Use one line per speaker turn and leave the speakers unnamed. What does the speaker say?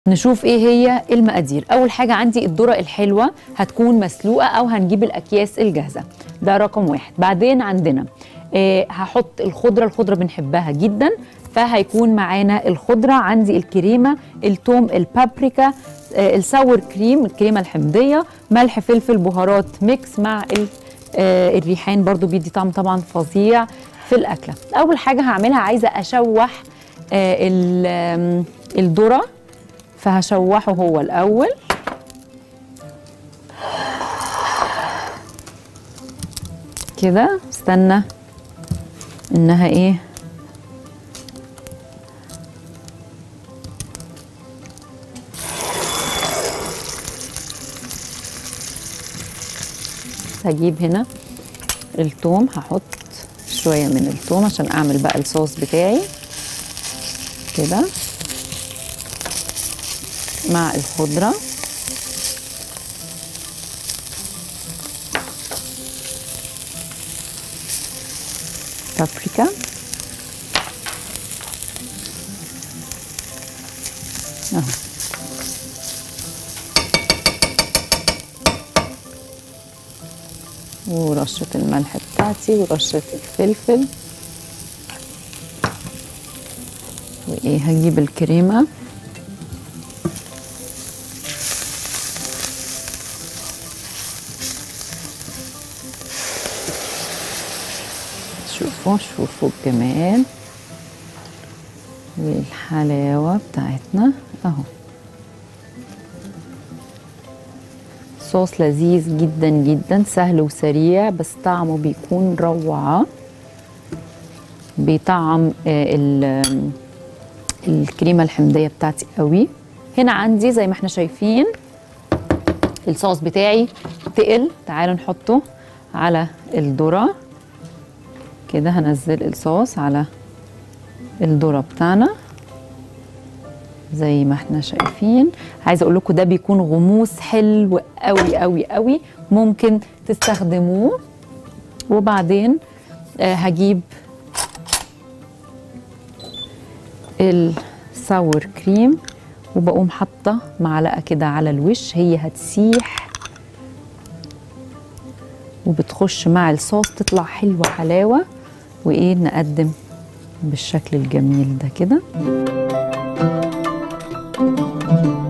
نشوف ايه هي المقادير اول حاجه عندي الذره الحلوه هتكون مسلوقه او هنجيب الاكياس الجاهزه ده رقم واحد بعدين عندنا آه هحط الخضره الخضره بنحبها جدا فهيكون معانا الخضره عندي الكريمه التوم البابريكا آه الساور كريم الكريمه الحمضيه ملح فلفل بهارات ميكس مع ال- آه الريحان برضو بيدي طعم طبعا فظيع في الاكله اول حاجه هعملها عايزه اشوح آه ال- آم، الذره فهشوحه هو الاول كده استنى انها ايه هجيب هنا التوم هحط شويه من التوم عشان اعمل بقى الصوص بتاعي كده مع الخضرة بابريكا اهو ورشة الملح بتاعتي ورشة الفلفل وايه هجيب الكريمه شوفوا شوفوا الجمال والحلاوة بتاعتنا اهو صوص لذيذ جدا جدا سهل وسريع بس طعمه بيكون روعة بيطعم آه، ال- الكريمة الحمضية بتاعتي قوي هنا عندي زي ما احنا شايفين الصوص بتاعي تقل تعالوا نحطه على الذره كده هنزل الصوص على الذره بتاعنا زي ما احنا شايفين عايزه اقول لكم ده بيكون غموس حلو قوي قوي قوي ممكن تستخدموه وبعدين آه، هجيب الساور كريم وبقوم حاطه معلقه كده على الوش هي هتسيح وبتخش مع الصوص تطلع حلوة حلاوة وإيه نقدم بالشكل الجميل ده كده